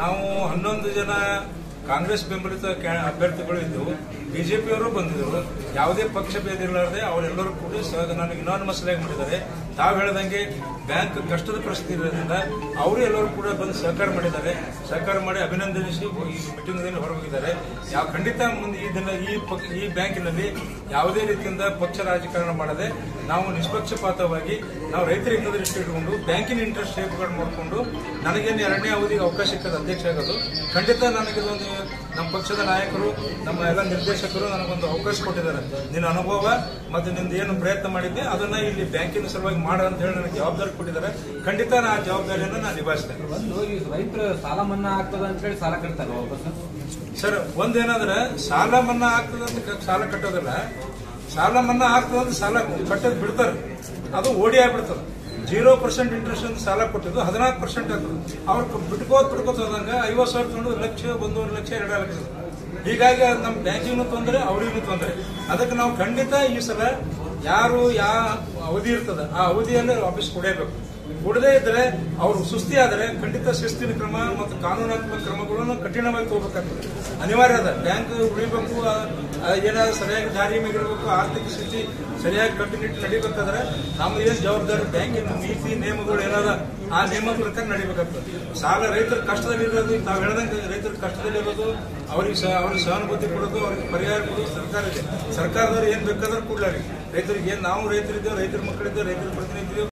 ನಾವು ಹನ್ನೊಂದು ಜನ ಕಾಂಗ್ರೆಸ್ ಬೆಂಬಲಿತ ಕ್ಯಾ- ಅಭ್ಯರ್ಥಿಗಳು ಇದ್ದವು ಬಿಜೆಪಿಯವರು ಬಂದಿದ್ರು ಯಾವುದೇ ಪಕ್ಷ ಭೇದ ಇರಲಾರದೆ ಅವರೆಲ್ಲರೂ ಕೂಡ ಸಹ ನನಗೆ ಇನ್ನೊಂದು ಮಸಲೆ ಮಾಡಿದ್ದಾರೆ ತಾವು ಹೇಳ್ದಂಗೆ ಬ್ಯಾಂಕ್ ಕಷ್ಟದ ಪರಿಸ್ಥಿತಿ ಇರೋದ್ರಿಂದ ಅವರು ಎಲ್ಲರೂ ಕೂಡ ಬಂದು ಸಹಕಾರ ಮಾಡಿದ್ದಾರೆ ಸಹಕಾರ ಮಾಡಿ ಅಭಿನಂದನಿಸಿ ಈ ಮೀಟಿಂಗ್ನಲ್ಲಿ ಹೊರಗೋಗಿದ್ದಾರೆ ಯಾವ ಖಂಡಿತ ಮುಂದೆ ಈ ದಿನ ಈ ಪಕ್- ಈ ಬ್ಯಾಂಕಿನಲ್ಲಿ ಯಾವುದೇ ರೀತಿಯಿಂದ ಪಕ್ಷ ರಾಜಕಾರಣ ಮಾಡದೆ ನಾವು ನಿಷ್ಪಕ್ಷಪಾತವಾಗಿ ನಾವು ರೈತರ ಹಿತದೃಷ್ಟಿ ಇಟ್ಕೊಂಡು ಬ್ಯಾಂಕಿನ ಇಂಟ್ರೆಸ್ಟ್ ಸೇಫ್ಗಾರ್ಡ್ ಮಾಡಿಕೊಂಡು ನನಗೇನು ಎರಡನೇ ಅವಧಿಗೆ ಅವಕಾಶ ಸಿಕ್ಕದ ಅಧ್ಯಕ್ಷ ಆಗೋದು ಖಂಡಿತ ನನಗಿದೊಂದು ನಮ್ಮ ಪಕ್ಷದ ನಾಯಕರು ನಮ್ಮ ಎಲ್ಲ ನಿರ್ದೇಶಕರು ನನಗೊಂದು ಅವಕಾಶ ಕೊಟ್ಟಿದ್ದಾರೆ ನಿನ್ನ ಅನುಭವ ಮತ್ತು ನಿಂದು ಏನು ಪ್ರಯತ್ನ ಮಾಡಿದ್ದೆ ಅದನ್ನ ಇಲ್ಲಿ ಬ್ಯಾಂಕಿನ ಸಲುವಾಗಿ ಮಾಡ ಅಂತ ಹೇಳಿ ನನಗೆ ಜವಾಬ್ದಾರಿ ಕೊಟ್ಟಿದ್ದಾರೆ ಖಂಡಿತ ನಾ ಆ ಜವಾಬ್ದಾರಿಯನ್ನು ನಾನು ನಿಭಾಯಿಸ್ತೇನೆ ಒಂದು ಈ ರೈತರು ಸಾಲ ಮನ್ನಾ ಆಗ್ತದ ಅಂತ ಹೇಳಿ ಸಾಲ ಕಟ್ತಾರೆ ವಾಪಸ್ ಸರ್ ಒಂದೇನಂದ್ರೆ ಸಾಲ ಮನ್ನಾ ಆಗ್ತದೆ ಅಂತ ಕ- ಸಾಲ ಕಟ್ಟೋದಿಲ್ಲ ಸಾಲ ಮನ್ನಾ ಆಗ್ತದೆ ಅಂತ ಸಾಲ ಕಟ್ಟೋದು ಬಿಡ್ತಾರೆ ಅದು ಓಡಿ ಆಗ್ಬಿಡ್ತದೆ ಜೀರೋ ಪರ್ಸೆಂಟ್ ಇಂಟ್ರೆಸ್ಟ್ ಅಂತ ಸಾಲ ಕೊಟ್ಟಿದ್ದು ಹದಿನಾಲ್ಕು ಪರ್ಸೆಂಟ್ ಆಗ್ತದೆ ಅವ್ರು ಬಿಟ್ಕೋತ್ ಬಿಟ್ಕೋತ ಹೋದಂಗ ಐವತ್ತು ಸಾವಿರ ತಗೊಂಡು ಲಕ್ಷ ಒಂದೂವರೆ ಲಕ್ಷ ಎರಡು ಲಕ್ಷ ಹೀಗಾಗಿ ಅದು ನಮ್ಮ ಬ್ಯಾಂಕಿಗೂ ತೊಂದರೆ ಅವರಿಗೂ ತೊಂದರೆ ಅದಕ್ಕೆ ನಾವು ಖಂಡಿತ ಈ ಸಲ ಯಾರು ಯಾವ ಅವಧಿ ಇರ್ತದೆ ಆ ಅವಧಿಯಲ್ಲಿ ವಾಪಸ್ ಕೊಡೇಬೇಕು ಕೊಡದೇ ಇದ್ರೆ ಅವರು ಸುಸ್ತಿ ಆದರೆ ಖಂಡಿತ ಶಿಸ್ತಿನ ಕ್ರಮ ಮತ್ತು ಕಾನೂನಾತ್ಮಕ ಕ್ರಮಗಳನ್ನು ಕಠಿಣವಾಗಿ ತಗೋಬೇಕಾಗ್ತದೆ ಅನಿವಾರ್ಯ ಅದ ಬ್ಯಾಂಕ್ ಉಳಿಬೇಕು ಆ, ಆ, ಏನಾದ್ರು ಸರಿಯಾಗಿ ದಾರಿ ಮೇಗಿರ್ಬೇಕು ಆರ್ಥಿಕ ಸ್ಥಿತಿ ಸರಿಯಾಗಿ ಕಟ್ಟುನಿಟ್ಟು ನಡಿಬೇಕಾದ್ರೆ ನಮ್ಮ ಏನ್ ಜವಾಬ್ದಾರಿ ಬ್ಯಾಂಕಿನ ನೀತಿ ನಿಯಮಗಳು ಏನಾದ ಆ ನಿಯಮ ಪ್ರಕಾರ ನಡಿಬೇಕಾಗ್ತದೆ ಸಾಲ ರೈತರ ಕಷ್ಟದಲ್ಲಿರೋದು ತಾವು ಹೇಳ್ದಂಗೆ ರೈತರ ಕಷ್ಟದಲ್ಲಿರೋದು ಅವ್ರಿಗೆ ಸಹ ಅವ್ರಿಗೆ ಸಹಾನುಭೂತಿ ಕೊಡೋದು ಅವ್ರಿಗೆ ಪರಿಹಾರ ಕೊಡೋದು ಸರ್ಕಾರ ಇದೆ ಸರ್ಕಾರದವ್ರು ಏನ್ ಬೇಕಾದ್ರೂ ಕೊಡ್ಲಾರಿ ರೈತರಿಗೆ ಏನ್ ನಾವು ರೈತರಿದ್ದೇವೆ ರೈತರ ಮಕ್ಕಳಿದ್ದೇವೆ ರೈತರ ಪ್ರತಿನಿಧಿ